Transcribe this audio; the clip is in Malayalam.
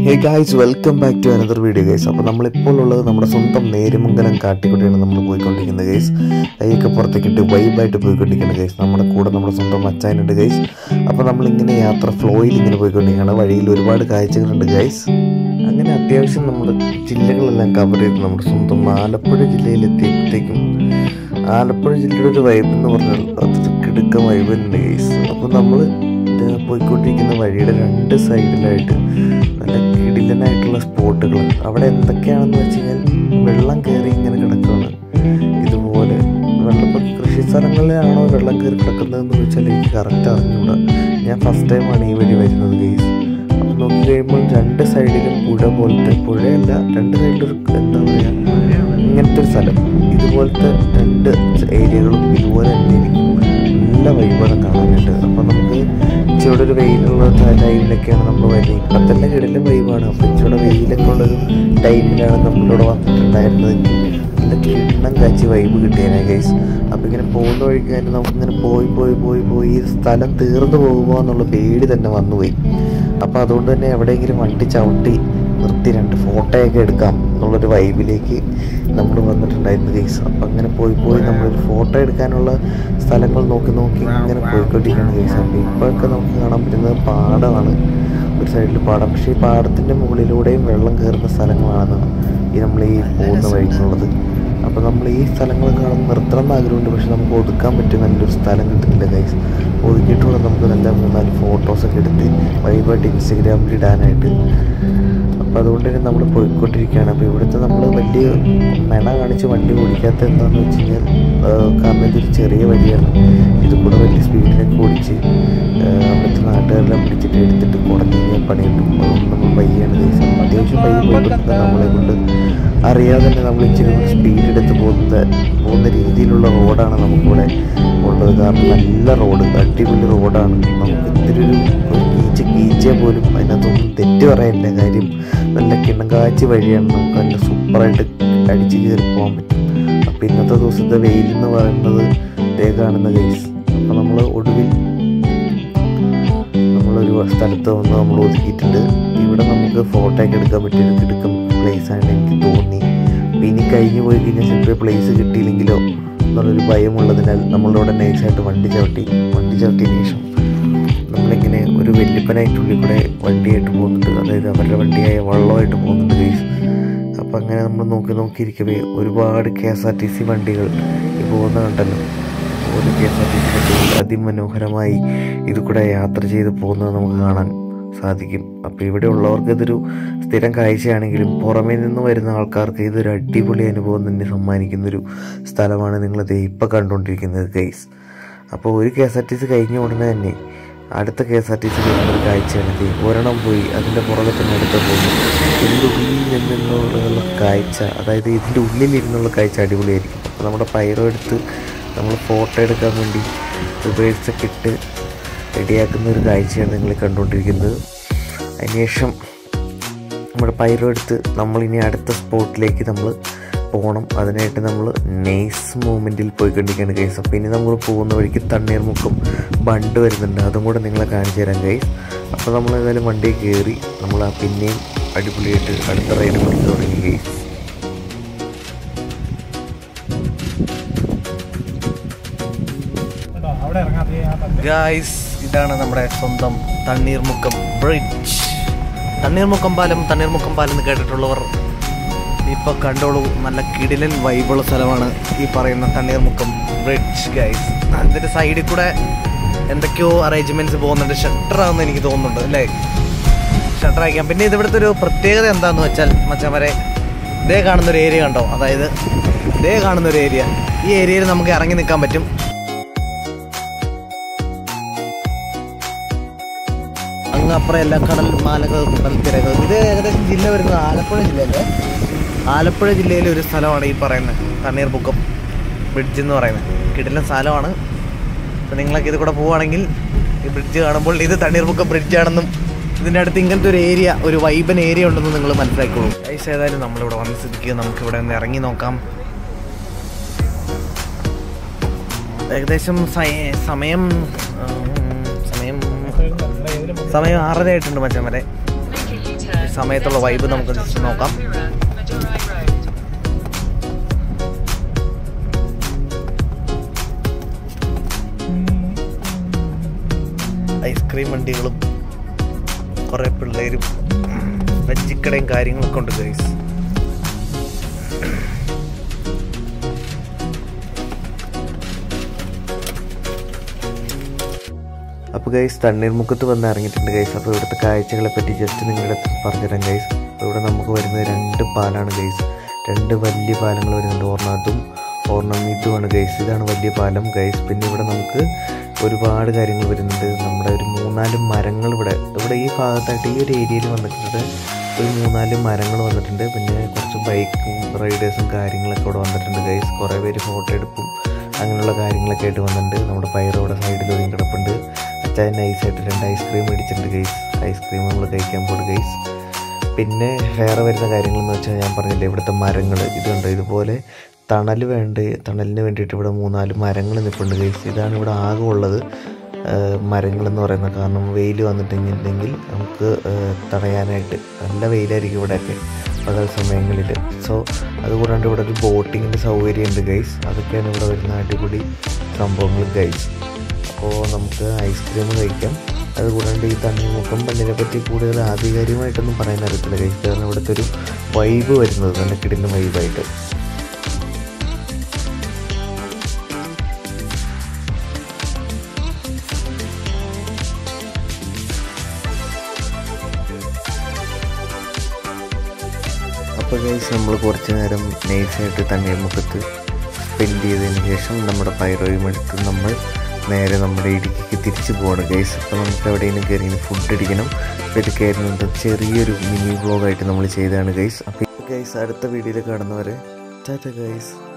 hey guys welcome back to another video guys അപ്പോൾ നമ്മളിപ്പോൾ ഉള്ളത് നമ്മുടെ സ്വന്തം നേരുമംഗലം കാട്ടിക്കുട്ടിയാണ് നമ്മൾ പോയിക്കൊണ്ടിരിക്കുന്നത് ഗൈസ് കൈയൊക്കെ പുറത്തേക്ക് ഇട്ട് വൈബായിട്ട് പോയിക്കൊണ്ടിരിക്കുന്നത് ഗൈസ് നമ്മുടെ കൂടെ നമ്മുടെ സ്വന്തം മച്ചാനുണ്ട് ഗൈസ് അപ്പോൾ നമ്മളിങ്ങനെ യാത്ര ഫ്ലോയിൽ ഇങ്ങനെ പോയിക്കൊണ്ടിരിക്കുകയാണ് വഴിയിൽ ഒരുപാട് കാഴ്ചകളുണ്ട് ഗൈസ് അങ്ങനെ അത്യാവശ്യം നമ്മൾ ജില്ലകളെല്ലാം കവർ ചെയ്ത് നമ്മുടെ സ്വന്തം ആലപ്പുഴ ജില്ലയിലെത്തിയപ്പോഴത്തേക്കും ആലപ്പുഴ ജില്ലയുടെ ഒരു വൈബ് എന്ന് പറഞ്ഞാൽ അതൊരു കിടുക്ക വൈബ് ഉണ്ട് ഗൈസ് അപ്പോൾ നമ്മൾ പോയിക്കൊണ്ടിരിക്കുന്ന വഴിയുടെ രണ്ട് സൈഡിലായിട്ട് നല്ല കിടിലനായിട്ടുള്ള സ്പോട്ടുകൾ അവിടെ എന്തൊക്കെയാണെന്ന് വെച്ച് കഴിഞ്ഞാൽ വെള്ളം കയറി ഇങ്ങനെ കിടക്കുകയാണ് ഇതുപോലെ വെള്ളപ്പം കൃഷി സ്ഥലങ്ങളിലാണോ വെള്ളം കയറി കിടക്കുന്നതെന്ന് ചോദിച്ചാൽ എനിക്ക് കറക്റ്റ് അറിഞ്ഞൂടാ ഞാൻ ഫസ്റ്റ് ടൈമാണ് ഈ വഴി വരുന്നത് ഗെയ്സ് അപ്പം നോക്കി കഴിയുമ്പോൾ രണ്ട് സൈഡിലും പുഴ പോലത്തെ പുഴയല്ല രണ്ട് സൈഡിലൊരു എന്താ പറയുക ഇങ്ങനത്തെ ഒരു സ്ഥലം ഇതുപോലത്തെ രണ്ട് ഏരിയകളും ഇതുപോലെ തന്നെ ഇരിക്കും നല്ല വൈബാണ് കാണാനായിട്ട് അപ്പം നമുക്ക് ഇച്ചിരി ഒരു വെയിലുള്ള ടൈമിലൊക്കെയാണ് നമ്മൾ വരുന്നത് ഇപ്പം തന്നെ കിടലും വൈബാണ് അപ്പം ഇച്ചിരി വെയിലൊക്കെ ഉള്ളൊരു ടൈമിലാണ് നമ്മളിവിടെ വന്നിട്ടുണ്ടായിരുന്നത് നല്ല കിണ്ണം കാച്ചി വൈബ് കിട്ടിയേനെ ഗൈസ് അപ്പം ഇങ്ങനെ പോകുന്ന വഴിക്ക് തന്നെ നമുക്കിങ്ങനെ പോയി പോയി പോയി പോയി ഈ സ്ഥലം തീർന്നു പോകുമോ എന്നുള്ള പേടി തന്നെ വന്നുപോയി അപ്പോൾ അതുകൊണ്ട് തന്നെ എവിടെയെങ്കിലും വണ്ടി ചവിട്ടി നിർത്തി രണ്ട് ഫോട്ടോയൊക്കെ എടുക്കാം എന്നുള്ളൊരു വൈബിലേക്ക് നമ്മൾ വന്നിട്ടുണ്ടായിരുന്നു ഗൈസ് അപ്പം അങ്ങനെ പോയി പോയി നമ്മളൊരു ഫോട്ടോ എടുക്കാനുള്ള സ്ഥലങ്ങൾ നോക്കി നോക്കി ഇങ്ങനെ പോയിക്കൊണ്ടിരിക്കുകയാണ് ഗൈസ് അപ്പോൾ ഇപ്പോഴൊക്കെ നമുക്ക് കാണാൻ പറ്റുന്നത് പാടമാണ് ഒരു സൈഡിൽ പാടം പക്ഷേ ഈ പാടത്തിൻ്റെ മുകളിലൂടെയും വെള്ളം കയറുന്ന സ്ഥലങ്ങളാണെന്നാണ് ഈ നമ്മൾ ഈ പോകുന്ന വഴിക്കുള്ളത് അപ്പോൾ നമ്മൾ ഈ സ്ഥലങ്ങൾ കാണുമ്പോൾ നിർത്തണം എന്ന് ആഗ്രഹമുണ്ട് പക്ഷെ നമുക്ക് ഒതുക്കാൻ പറ്റിയ നല്ലൊരു സ്ഥലം കിട്ടുന്നില്ല ഗൈസ് ഒതുക്കിയിട്ടുള്ള നമുക്ക് നല്ല മൂന്നാല് ഫോട്ടോസൊക്കെ എടുത്ത് വൈബായിട്ട് ഇൻസ്റ്റഗ്രാമിൽ ഇടാനായിട്ട് അപ്പോൾ അതുകൊണ്ട് തന്നെ നമ്മൾ പോയിക്കൊണ്ടിരിക്കുകയാണ് അപ്പോൾ ഇവിടുത്തെ നമ്മൾ വലിയ മെണ കാണിച്ച് വണ്ടി ഓടിക്കാത്ത എന്താണെന്ന് വെച്ച് കഴിഞ്ഞാൽ ആ, കാരണം ഇതൊരു ചെറിയ വഴിയാണ് ഇത് കൂടെ വലിയ സ്പീഡിലൊക്കെ ഓടിച്ച് ആ, അവിടുത്തെ നാട്ടുകാരെല്ലാം പിടിച്ചിട്ട് എടുത്തിട്ട് കുടഞ്ഞ് കഴിഞ്ഞാൽ പണി കിട്ടും അതുകൊണ്ട് നമ്മൾ പയ്യാണ് കേസ് അത്യാവശ്യം പയ്യെ പോയിട്ടുണ്ട് നമ്മളെ കൊണ്ട് അറിയാതെ തന്നെ നമ്മൾ ഇച്ചിരി കൂടി സ്പീഡ് എടുത്ത് പോകുന്ന പോകുന്ന രീതിയിലുള്ള റോഡാണ് നമുക്കിവിടെ ഉള്ളത് കാരണം നല്ല റോഡ് അടിപൊളി റോഡാണ് നമുക്ക് ഇത്തിരി ഒരു ഒരു കീച്ച കീച്ചയെ പോലും അതിനകത്തൊന്നും തെറ്റ് പറയാനില്ല കാര്യം നല്ല കിണ്ണങ്കാച്ചി വഴിയാണ് നമുക്ക് നല്ല സൂപ്പറായിട്ട് അടിച്ച് കയറി പോകാൻ പറ്റും അപ്പോൾ ഇന്നത്തെ ദിവസത്തെ വെയിൽ എന്ന് പറയുന്നത് ദേ കാണുന്ന ഗൈസ് അപ്പോൾ നമ്മൾ ഒടുവിൽ നമ്മളൊരു സ്ഥലത്ത് വന്ന് നമ്മൾ ഒതുക്കിയിട്ടുണ്ട് ഇവിടെ നമുക്ക് ഫോട്ടോ ഒക്കെ എടുക്കാൻ പറ്റിയൊരു കിടക്കും പ്ലേസ് ആണ് എനിക്ക് തോന്നി അപ്പോൾ ഇനി കഴിഞ്ഞ് പോയി കഴിഞ്ഞാൽ ചിലപ്പോൾ പ്ലേസ് കിട്ടിയില്ലെങ്കിലോ എന്നുള്ളൊരു ഭയമുള്ളതിനാൽ നമ്മളിവിടെ നൈസായിട്ട് വണ്ടി ചവിട്ടി വണ്ടി ചവിട്ടിയതിന് ശേഷം നമ്മളിങ്ങനെ ഒരു വെല്ലിപ്പനായിട്ടുള്ളിൽ കൂടെ വണ്ടിയായിട്ട് പോകുന്നുണ്ട് അതായത് അവരുടെ വണ്ടിയായ വള്ളമായിട്ട് പോകുന്നുണ്ട് ഗൈസ് അപ്പോൾ അങ്ങനെ നമ്മൾ നോക്കി നോക്കിയിരിക്കവേ ഒരുപാട് K S R T C വണ്ടികൾ ഈ പോകുന്ന കണ്ടല്ലോ ഒരു K S R T C വണ്ടികൾ അതിമനോഹരമായി ഇത് കൂടെ യാത്ര ചെയ്ത് പോകുന്നത് നമുക്ക് കാണാൻ സാധിക്കും അപ്പോൾ ഇവിടെ ഉള്ളവർക്ക് ഇതൊരു സ്ഥിരം കാഴ്ചയാണെങ്കിലും പുറമേ നിന്ന് വരുന്ന ആൾക്കാർക്ക് ഇതൊരു അടിപൊളി അനുഭവം തന്നെ സമ്മാനിക്കുന്നൊരു സ്ഥലമാണ് നിങ്ങളിത് ഇപ്പോൾ കണ്ടുകൊണ്ടിരിക്കുന്നത് ഗൈസ് അപ്പോൾ ഒരു K S R T C കഴിഞ്ഞ ഉടനെ തന്നെ അടുത്ത K S R T C വരുന്ന ഒരു കാഴ്ചയാണ് ഇത് ഒരെണ്ണം പോയി അതിൻ്റെ പുറകെ തന്നെ അടുത്ത പോകുന്നു ഇതിൻ്റെ ഉള്ളിൽ നിന്നുള്ള കാഴ്ച അതായത് ഇതിൻ്റെ ഉള്ളിലിരുന്നുള്ള കാഴ്ച അടിപൊളിയായിരിക്കും അപ്പോൾ നമ്മുടെ പൈറോ എടുത്ത് നമ്മൾ ഫോട്ടോ എടുക്കാൻ വേണ്ടി റിവേഴ്സൊക്കെ ഇട്ട് റെഡിയാക്കുന്ന ഒരു കാഴ്ചയാണ് നിങ്ങൾ കണ്ടുകൊണ്ടിരിക്കുന്നത് അതിനുശേഷം നമ്മുടെ പൈറോ എടുത്ത് നമ്മളിനി അടുത്ത സ്പോട്ടിലേക്ക് നമ്മൾ പോകണം അതിനായിട്ട് നമ്മൾ നെയ്സ് മൂവ്മെൻറ്റിൽ പോയിക്കൊണ്ടിരിക്കുകയാണ് ഗൈസ് അപ്പോൾ ഇനി നമ്മൾ പോകുന്ന വഴിക്ക് തണ്ണീർമുക്കം ബണ്ട് വരുന്നുണ്ട് അതും കൂടെ നിങ്ങളെ കാണിച്ചു തരാം ഗൈസ് അപ്പോൾ നമ്മൾ ഏതായാലും വണ്ടി കയറി നമ്മൾ ആ പിന്നെയും അടിപൊളിയായിട്ട് അടുത്ത റൈഡ് പിടിച്ച് തുടങ്ങി ഗൈസ് ഗായ്സ് ഇതാണ് നമ്മുടെ സ്വന്തം തണ്ണീർമുക്കം ബ്രിഡ്ജ് തണ്ണീർമുക്കം പാലം തണ്ണീർമുക്കം പാലം എന്ന് കേട്ടിട്ടുള്ളവർ ഇപ്പൊ കണ്ടോളൂ നല്ല കിടിലൻ വൈബുള്ള സ്ഥലമാണ് ഈ പറയുന്ന തണ്ണീർമുക്കം ബ്രിഡ്ജ് ഗൈസ് അതിന്റെ സൈഡിൽ കൂടെ എന്തൊക്കെയോ അറേഞ്ച്മെന്റ്സ് പോകുന്നുണ്ട് ഷട്ടർ ആണെന്ന് എനിക്ക് തോന്നുന്നുണ്ട് അല്ലേ ഷട്ടർ അയക്കാം പിന്നെ ഇത് ഇവിടുത്തെ ഒരു പ്രത്യേകത എന്താന്ന് വെച്ചാൽ മച്ചവരെ ഇതേ കാണുന്ന ഒരു ഏരിയ കണ്ടോ അതായത് ഇതേ കാണുന്ന ഒരു ഏരിയ ഈ ഏരിയയിൽ നമുക്ക് ഇറങ്ങി നിൽക്കാൻ പറ്റും അങ്ങ് അപ്പുറം എല്ലാ കടൽ മാലകൾ കടൽ തിരകൾ ഇത് ഏകദേശം ജില്ല വരുന്നത് ആലപ്പുഴ ജില്ലയല്ലേ ആലപ്പുഴ ജില്ലയിലെ ഒരു സ്ഥലമാണ് ഈ പറയുന്നത് തണ്ണീർമുക്കം ബ്രിഡ്ജ് എന്ന് പറയുന്നത് കിടിലൻ സ്ഥലമാണ് അപ്പോൾ നിങ്ങളൊക്കെ ഇത് കൂടെ പോവുകയാണെങ്കിൽ ഈ ബ്രിഡ്ജ് കാണുമ്പോൾ ഇത് തണ്ണീർമുക്കം ബ്രിഡ്ജാണെന്നും ഇതിൻ്റെ അടുത്ത് ഇങ്ങനത്തെ ഒരു ഏരിയ ഒരു വൈബൻ ഏരിയ ഉണ്ടെന്ന് നിങ്ങൾ മനസ്സിലാക്കിക്കോളൂ ഐസ് ഏതായാലും നമ്മളിവിടെ വന്ന സ്ഥിതിക്ക് നമുക്കിവിടെ നിന്ന് ഇറങ്ങി നോക്കാം ഏകദേശം സയ- സമയം ഉം, സമയം സമയം ആറര ആയിട്ടുണ്ട് മച്ചാൻ വരെ സമയത്തുള്ള വൈബ് നമുക്ക് ജസ്റ്റ് നോക്കാം ഐസ്ക്രീം വണ്ടികളും കുറേ പിള്ളേരും വെജിക്കടയും കാര്യങ്ങളൊക്കെ ഉണ്ട് ഗൈസ് അപ്പോൾ ഗൈസ് തണ്ണീർമുക്കത്ത് വന്ന് ഇറങ്ങിയിട്ടുണ്ട് ഗൈസ് അപ്പോൾ ഇവിടുത്തെ കാഴ്ചകളെ പറ്റി ജസ്റ്റ് നിങ്ങളുടെ അടുത്ത് പറഞ്ഞുതരാം ഗൈസ് അപ്പോൾ ഇവിടെ നമുക്ക് വരുന്നത് രണ്ട് പാലാണ് ഗൈസ് രണ്ട് വലിയ പാലങ്ങൾ വരുന്നുണ്ട് ഓർണാട്ടും ഓർണമെന്റുമാണ് ഗൈസ് ഇതാണ് വലിയ പാലം ഗൈസ് പിന്നെ ഇവിടെ നമുക്ക് ഒരുപാട് കാര്യങ്ങൾ വരുന്നുണ്ട് നമ്മുടെ ഒരു മൂന്നാല് മരങ്ങൾ ഇവിടെ ഇവിടെ ഈ ഭാഗത്തായിട്ട് ഈ ഒരു ഏരിയയിൽ വന്നിട്ടുണ്ട് ഒരു മൂന്നാല് മരങ്ങൾ വന്നിട്ടുണ്ട് പിന്നെ കുറച്ച് ബൈക്കും റൈഡേഴ്സും കാര്യങ്ങളൊക്കെ ഇവിടെ വന്നിട്ടുണ്ട് ഗൈസ് കുറേ പേര് ഫോട്ടോ എടുപ്പും അങ്ങനെയുള്ള കാര്യങ്ങളൊക്കെ ആയിട്ട് വന്നിട്ടുണ്ട് നമ്മുടെ പയറോടെ സൈഡിൽ ഒതുങ്ങി കിടപ്പുണ്ട് അച്ചായൻ നൈസായിട്ട് രണ്ട് ഐസ്ക്രീം മേടിച്ചിട്ടുണ്ട് ഗൈസ് ഐസ്ക്രീം നമ്മൾ കഴിക്കാൻ പോകും ഗൈസ് പിന്നെ വേറെ വരുന്ന കാര്യങ്ങളെന്ന് വെച്ചാൽ ഞാൻ പറഞ്ഞില്ലേ ഇവിടുത്തെ മരങ്ങൾ ഇതുണ്ട് ഇതുപോലെ തണൽ വേണ്ട തണലിന് വേണ്ടിയിട്ട് ഇവിടെ മൂന്നാല് മരങ്ങൾ നിൽപ്പുണ്ട് ഗൈസ് ഇതാണ് ഇവിടെ ആകെ ഉള്ളത് മരങ്ങളെന്ന് പറയുന്നത് കാരണം വെയിൽ വന്നിട്ടുണ്ടെങ്കിൽ നമുക്ക് തടയാനായിട്ട് നല്ല വെയിലായിരിക്കും ഇവിടെയൊക്കെ പകൽ സമയങ്ങളിൽ സോ അതുകൂടാണ്ട് ഇവിടെ ഒരു ബോട്ടിങ്ങിൻ്റെ സൗകര്യം ഉണ്ട് ഗൈസ് അതൊക്കെയാണ് ഇവിടെ വരുന്ന അടിപൊളി സംഭവങ്ങൾ ഗൈസ് അപ്പോൾ നമുക്ക് ഐസ്ക്രീം കഴിക്കാം അതുകൂടാണ്ട് ഈ തണ്ണിമുക്കം പള്ളിനെ പറ്റി കൂടുതൽ ആധികാരികമായിട്ടൊന്നും പറയാൻ അറിയത്തില്ല ഗൈസ് കാരണം ഇവിടുത്തെ ഒരു വൈബ് വരുന്നത് നല്ല കിടിലും വൈബായിട്ട് അപ്പോൾ ഗൈസ് നമ്മൾ കുറച്ച് നേരം നൈസായിട്ട് തണ്ണീർമുക്കത്ത് സ്പെൻഡ് ചെയ്തതിന് ശേഷം നമ്മുടെ പൈറോയും എടുത്ത് നമ്മൾ നേരെ നമ്മുടെ ഇടുക്കിക്ക് തിരിച്ചു പോവാണ് ഗൈസ് അപ്പോൾ നമുക്ക് എവിടെയെങ്കിലും കയറി ഫുഡ് അടിക്കണം അപ്പോൾ ഇത് കയറുന്നത് ചെറിയൊരു മിനി വ്ലോഗായിട്ട് നമ്മൾ ചെയ്തതാണ് ഗൈസ് അപ്പോൾ ഗൈസ് അടുത്ത വീഡിയോയിൽ കാണുന്നവരെ ടാറ്റ ഗൈസ്